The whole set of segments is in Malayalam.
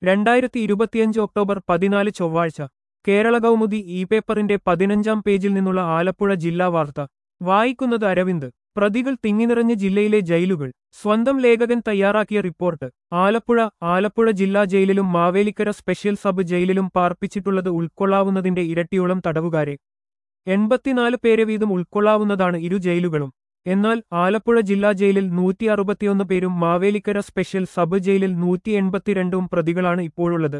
രണ്ടായിരത്തി ഇരുപത്തിയഞ്ച് ഒക്ടോബർ പതിനാല് ചൊവ്വാഴ്ച കേരള കൗമുദി ഇ പേപ്പറിന്റെ പതിനഞ്ചാം പേജിൽ നിന്നുള്ള ആലപ്പുഴ ജില്ലാ വാർത്ത വായിക്കുന്നത് അരവിന്ദ് പ്രതികൾ തിങ്ങിനിറഞ്ഞ ജില്ലയിലെ ജയിലുകൾ സ്വന്തം ലേഖകൻ തയ്യാറാക്കിയ റിപ്പോർട്ട് ആലപ്പുഴ ആലപ്പുഴ ജില്ലാ ജയിലിലും മാവേലിക്കര സ്പെഷ്യൽ സബ് ജയിലിലും പാർപ്പിച്ചിട്ടുള്ളത് ഉൾക്കൊള്ളാവുന്നതിന്റെ ഇരട്ടിയോളം തടവുകാരെ എൺപത്തിനാല് പേരെ വീതം ഉൾക്കൊള്ളാവുന്നതാണ് ഇരു ജയിലുകളും എന്നാൽ ആലപ്പുഴ ജില്ലാ ജയിലിൽ നൂറ്റി അറുപത്തിയൊന്ന് പേരും മാവേലിക്കര സ്പെഷ്യൽ സബ് ജയിലിൽ നൂറ്റി എൺപത്തിരണ്ടും പ്രതികളാണ് ഇപ്പോഴുള്ളത്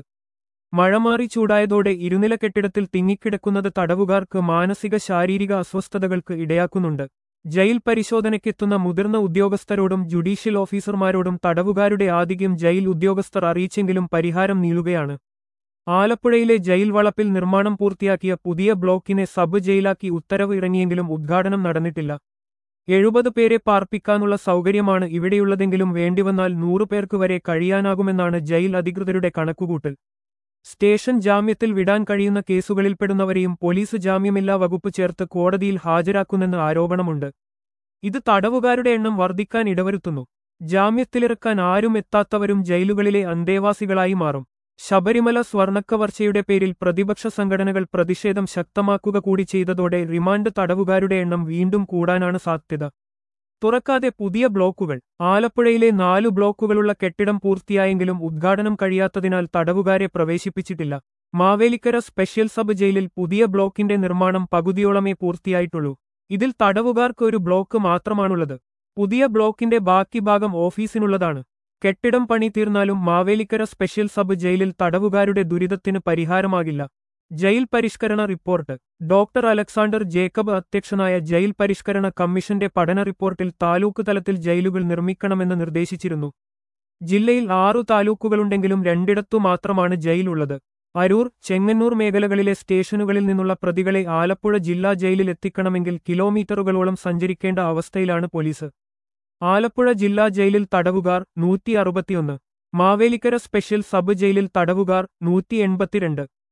മഴമാറി ചൂടായതോടെ ഇരുനില കെട്ടിടത്തിൽ തിങ്ങിക്കിടക്കുന്നത് തടവുകാർക്ക് മാനസിക ശാരീരിക അസ്വസ്ഥതകൾക്ക് ഇടയാക്കുന്നുണ്ട് ജയിൽ പരിശോധനയ്ക്കെത്തുന്ന മുതിർന്ന ഉദ്യോഗസ്ഥരോടും ജുഡീഷ്യൽ ഓഫീസർമാരോടും തടവുകാരുടെ ആധിക്യം ജയിൽ ഉദ്യോഗസ്ഥർ അറിയിച്ചെങ്കിലും പരിഹാരം നീളുകയാണ് ആലപ്പുഴയിലെ ജയിൽ വളപ്പിൽ നിർമ്മാണം പൂർത്തിയാക്കിയ പുതിയ ബ്ലോക്കിനെ സബ് ജയിലാക്കി ഉത്തരവ് ഇറങ്ങിയെങ്കിലും ഉദ്ഘാടനം നടന്നിട്ടില്ല എഴുപത് പേരെ പാർപ്പിക്കാനുള്ള സൗകര്യമാണ് ഇവിടെയുള്ളതെങ്കിലും വേണ്ടിവന്നാൽ നൂറുപേർക്ക് വരെ കഴിയാനാകുമെന്നാണ് ജയിൽ അധികൃതരുടെ കണക്കുകൂട്ടൽ സ്റ്റേഷൻ ജാമ്യത്തിൽ വിടാൻ കഴിയുന്ന കേസുകളിൽപ്പെടുന്നവരെയും പോലീസ് ജാമ്യമില്ലാ വകുപ്പ് ചേർത്ത് കോടതിയിൽ ഹാജരാക്കുന്നെന്ന് ആരോപണമുണ്ട് ഇത് തടവുകാരുടെ എണ്ണം വർദ്ധിക്കാൻ ഇടവരുത്തുന്നു ജാമ്യത്തിലിറക്കാൻ ആരും എത്താത്തവരും ജയിലുകളിലെ അന്തേവാസികളായി മാറും ശബരിമല സ്വർണക്കവർച്ചയുടെ പേരിൽ പ്രതിപക്ഷ സംഘടനകൾ പ്രതിഷേധം ശക്തമാക്കുക കൂടി ചെയ്തതോടെ റിമാൻഡ് തടവുകാരുടെ എണ്ണം വീണ്ടും കൂടാനാണ് സാധ്യത തുറക്കാതെ പുതിയ ബ്ലോക്കുകൾ ആലപ്പുഴയിലെ നാലു ബ്ലോക്കുകളുള്ള കെട്ടിടം പൂർത്തിയായെങ്കിലും ഉദ്ഘാടനം കഴിയാത്തതിനാൽ തടവുകാരെ പ്രവേശിപ്പിച്ചിട്ടില്ല മാവേലിക്കര സ്പെഷ്യൽ സബ് ജയിലിൽ പുതിയ ബ്ലോക്കിന്റെ നിർമ്മാണം പകുതിയോളമേ പൂർത്തിയായിട്ടുള്ളൂ ഇതിൽ തടവുകാർക്ക് ഒരു ബ്ലോക്ക് മാത്രമാണുള്ളത് പുതിയ ബ്ലോക്കിന്റെ ബാക്കി ഭാഗം ഓഫീസിനുള്ളതാണ് കെട്ടിടം പണി തീർന്നാലും മാവേലിക്കര സ്പെഷ്യൽ സബ് ജയിലിൽ തടവുകാരുടെ ദുരിതത്തിന് പരിഹാരമാകില്ല ജയിൽ പരിഷ്കരണ റിപ്പോർട്ട് ഡോക്ടർ അലക്സാണ്ടർ ജേക്കബ് അധ്യക്ഷനായ ജയിൽ പരിഷ്കരണ കമ്മീഷന്റെ പഠന റിപ്പോർട്ടിൽ താലൂക്ക് തലത്തിൽ ജയിലുകൾ നിർമ്മിക്കണമെന്ന് നിർദ്ദേശിച്ചിരുന്നു ജില്ലയിൽ ആറു താലൂക്കുകളുണ്ടെങ്കിലും രണ്ടിടത്തു മാത്രമാണ് ജയിലുള്ളത് അരൂർ ചെങ്ങന്നൂർ മേഖലകളിലെ സ്റ്റേഷനുകളിൽ നിന്നുള്ള പ്രതികളെ ആലപ്പുഴ ജില്ലാ ജയിലിൽ എത്തിക്കണമെങ്കിൽ കിലോമീറ്ററുകളോളം സഞ്ചരിക്കേണ്ട അവസ്ഥയിലാണ് പോലീസ് ആലപ്പുഴ ജില്ലാ ജയിലിൽ തടവുകാർ നൂറ്റി അറുപത്തിയൊന്ന് മാവേലിക്കര സ്പെഷ്യൽ സബ് ജയിലിൽ തടവുകാർ നൂറ്റി എൺപത്തിരണ്ട്